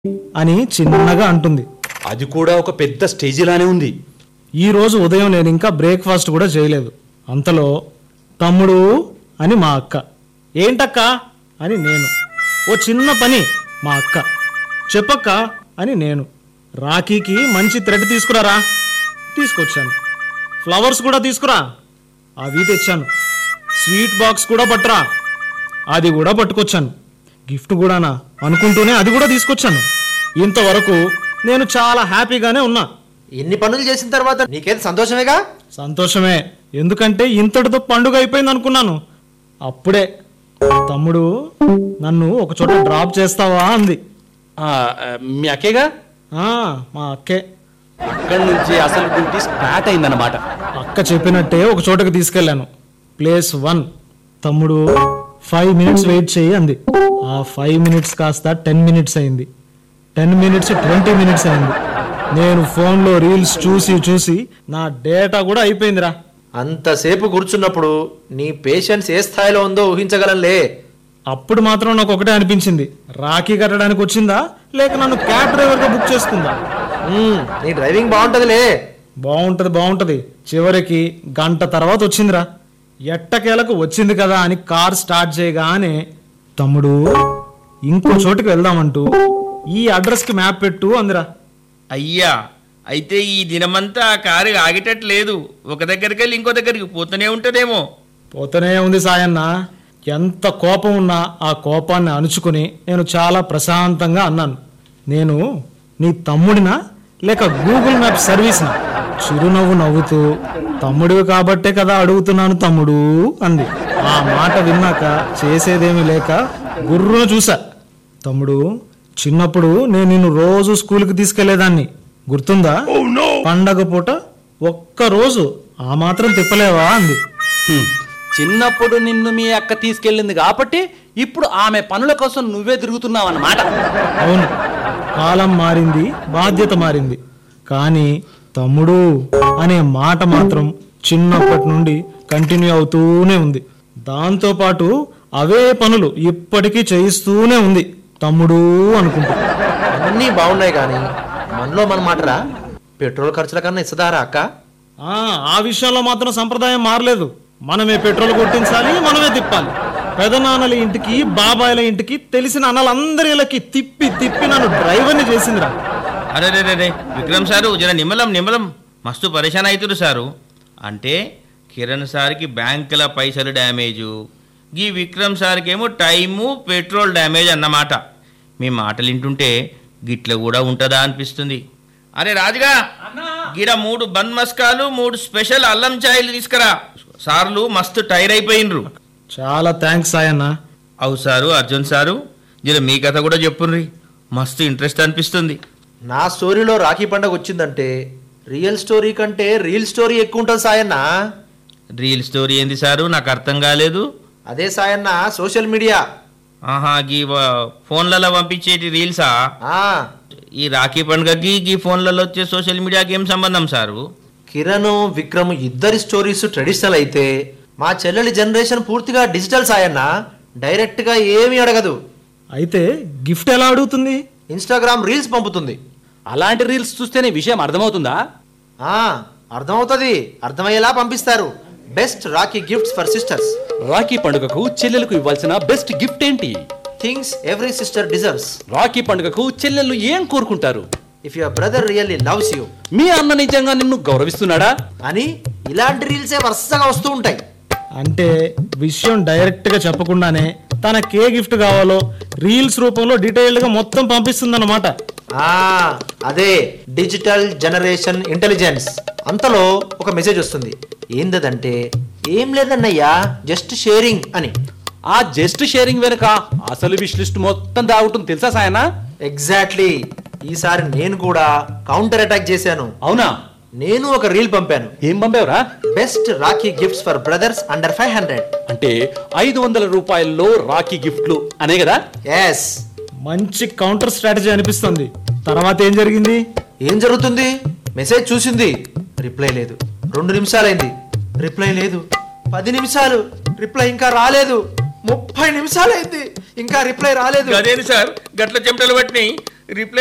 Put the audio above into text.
అని చిన్నగా అంటుంది అది కూడా ఒక పెద్ద స్టేజిలానే ఉంది ఈ రోజు ఉదయం నేను ఇంకా బ్రేక్ఫాస్ట్ కూడా చేయలేదు అంతలో తమ్ముడు అని మా అక్క ఏంటక్క అని నేను ఓ చిన్న పని మా అక్క చెప్పక్క అని నేను రాఖీకి మంచి థ్రెడ్ తీసుకురారా తీసుకొచ్చాను ఫ్లవర్స్ కూడా తీసుకురా అవి తెచ్చాను స్వీట్ బాక్స్ కూడా పట్టురా అది కూడా పట్టుకొచ్చాను గిఫ్ట్ కూడానా అనుకుంటూనే అది కూడా తీసుకొచ్చాను ఇంతవరకు నేను చాలా హ్యాపీగానే ఉన్నా ఇన్ని పనులు చేసిన తర్వాత నీకేది సంతోషమేగా సంతోషమే ఎందుకంటే ఇంతటితో పండుగ అయిపోయింది అనుకున్నాను అప్పుడే తమ్ముడు నన్ను ఒక చోట డ్రాప్ చేస్తావా అంది ఆ, ఆ, మీ అక్కేగా ఆ, మా అక్కే అక్కడి నుంచి అసలు డ్యూటీ స్టార్ట్ అయిందన్నమాట అక్క చెప్పినట్టే ఒక చోటకి తీసుకెళ్ళాను ప్లేస్ వన్ తమ్ముడు ఫైవ్ మినిట్స్ వెయిట్ చేయి అంది ఆ ఫైవ్ మినిట్స్ కాస్త టెన్ మినిట్స్ అయింది టెన్ మినిట్స్ ట్వంటీ మినిట్స్ అయింది నేను ఫోన్లో రీల్స్ చూసి చూసి నా డేటా కూడా అయిపోయిందిరా అంతసేపు కూర్చున్నప్పుడు నీ పేషెన్స్ ఏ స్థాయిలో ఉందో ఊహించగలంలే అప్పుడు మాత్రం నాకు ఒకటే అనిపించింది రాఖీ కట్టడానికి వచ్చిందా లేక నన్ను క్యాబ్ డ్రైవర్గా బుక్ చేసుకుందా మ్మ్, నీ డ్రైవింగ్ బాగుంటదిలే బాగుంటది బాగుంటది చివరికి గంట తర్వాత వచ్చిందిరా ఎట్టకేలకు వచ్చింది కదా అని కార్ స్టార్ట్ చేయగానే తమ్ముడు ఇంకో చోటుకి వెళ్దామంటూ ఈ అడ్రస్కి మ్యాప్ పెట్టు అందిరా అయ్యా అయితే ఈ దినమంతా ఆ కారు ఆగేటట్లేదు ఒక దగ్గరికి వెళ్ళి ఇంకో దగ్గరికి పోతూనే ఉంటుందేమో పోతూనే ఉంది సాయన్న ఎంత కోపం ఉన్నా ఆ కోపాన్ని అణుచుకుని నేను చాలా ప్రశాంతంగా అన్నాను నేను నీ తమ్ముడినా లేక గూగుల్ మ్యాప్ సర్వీస్నా చిరునవ్వు నవ్వుతూ తమ్ముడివి కాబట్టే కదా అడుగుతున్నాను తమ్ముడు అంది ఆ మాట విన్నాక చేసేదేమీ లేక గుర్రును చూసా తమ్ముడు చిన్నప్పుడు నేను నిన్ను రోజు స్కూల్కి తీసుకెళ్లేదాన్ని గుర్తుందా పండగ పూట ఒక్క రోజు ఆ మాత్రం తిప్పలేవా అంది హ్మ్. చిన్నప్పుడు నిన్ను మీ అక్క తీసుకెళ్ళింది కాబట్టి ఇప్పుడు ఆమె పనుల కోసం నువ్వే తిరుగుతున్నావు అన్నమాట అవును కాలం మారింది బాధ్యత మారింది కానీ తమ్ముడు అనే మాట మాత్రం చిన్నప్పటి నుండి కంటిన్యూ అవుతూనే ఉంది దాంతోపాటు అవే పనులు ఇప్పటికీ చేయిస్తూనే ఉంది తమ్ముడు అనుకుంటా అన్నీ బాగున్నాయి కానీ మనలో మన మాటరా పెట్రోల్ ఖర్చుల కన్నా ఇస్తుందారా అక్క ఆ, ఆ విషయంలో మాత్రం సంప్రదాయం మారలేదు మనమే పెట్రోల్ కొట్టించాలి మనమే తిప్పాలి పెదనాన్నల ఇంటికి బాబాయిల ఇంటికి తెలిసిన అన్నలందరిలకి తిప్పి తిప్పి నన్ను డ్రైవర్ని చేసిందిరా అరే రే రే రే విక్రమ్ సారు జర నిమ్మలం నిమ్మలం మస్తు పరేషాన్ అవుతురు సారు అంటే కిరణ్ సార్కి బ్యాంకుల పైసలు డ్యామేజు ఈ విక్రమ్ సార్కి ఏమో టైము పెట్రోల్ డ్యామేజ్ అన్నమాట మీ మాటలు వింటుంటే గిట్ల కూడా ఉంటుందా అనిపిస్తుంది అరే రాజుగా గిడ మూడు బంద్ మస్కాలు మూడు స్పెషల్ అల్లం చాయలు తీసుకురా సార్లు మస్తు టైర్ అయిపోయినరు చాలా థ్యాంక్స్ సాయన్న అవు సారు అర్జున్ సారు జర మీ కథ కూడా చెప్పుర్రి మస్తు ఇంట్రెస్ట్ అనిపిస్తుంది నా స్టోరీలో రాఖీ పండగ వచ్చిందంటే రియల్ స్టోరీ కంటే రీల్ స్టోరీ ఎక్కువ ఉంటుంది సాయన్న రీల్ స్టోరీ ఏంది సారు నాకు అర్థం కాలేదు అదే సాయన్న సోషల్ మీడియా ఆహా గీ వ- ఫోన్లలో పంపించేటి రీల్సా ఆ ఈ రాఖీ పండుగకి గీ ఫోన్లలో వచ్చే సోషల్ మీడియాకి ఏం సంబంధం సారు కిరణ్ విక్రమ్ ఇద్దరి స్టోరీస్ ట్రెడిషనల్ అయితే మా చెల్లెలి జనరేషన్ పూర్తిగా డిజిటల్ సాయన్న డైరెక్ట్ గా ఏమీ అడగదు అయితే గిఫ్ట్ ఎలా అడుగుతుంది ఇన్స్టాగ్రామ్ రీల్స్ పంపుతుంది అలాంటి రీల్స్ చూస్తేనే విషయం అర్థమవుతుందా ఆ అర్థమవుతుంది అర్థమయ్యేలా పంపిస్తారు best Rakhi gifts for sisters Rakhi పండుగకు చెల్లెలకు ఇవ్వాల్సిన బెస్ట్ గిఫ్ట్ ఏంటి things every sister deserves Rakhi పండుగకు చెల్లెళ్ళు ఏం కోరుకుంటారు if your brother really loves you మీ అన్న నిజంగా నిన్ను గౌరవిస్తున్నాడా అని ఇలాంటి రీల్సే వరుసగా వస్తూ ఉంటాయి అంటే విషయం డైరెక్ట్ గా చెప్పకుండానే తనకి ఏ గిఫ్ట్ కావాలో రీల్స్ రూపంలో డీటెయిల్డ్ గా మొత్తం పంపిస్తుందన్నమాట ఆ అదే డిజిటల్ జనరేషన్ ఇంటెలిజెన్స్ అంతలో ఒక మెసేజ్ వస్తుంది ఏందదంటే ఏం లేదన్నయ్యా జస్ట్ షేరింగ్ అని ఆ జస్ట్ షేరింగ్ వెనుక అసలు విష్ లిస్ట్ మొత్తం దాగుతుంది తెలుసా సాయనా ఎగ్జాక్ట్లీ ఈసారి నేను కూడా కౌంటర్ అటాక్ చేశాను అవునా నేను ఒక రీల్ పంపాను ఏం పంపావురా best Rakhi gifts for brothers under five hundred అంటే ఐదు వందల రూపాయల్లో రాఖీ గిఫ్ట్లు అనే కదా ఎస్ మంచి కౌంటర్ స్ట్రాటజీ అనిపిస్తుంది తర్వాత ఏం జరిగింది ఏం జరుగుతుంది మెసేజ్ చూసింది రిప్లై లేదు రెండు నిమిషాలైంది రిప్లై లేదు పది నిమిషాలు రిప్లై ఇంకా రాలేదు ముప్పై నిమిషాలైంది ఇంకా రిప్లై రాలేదు అదేంటి సార్ గట్ల చెమటలు పట్టినాయి రిప్లై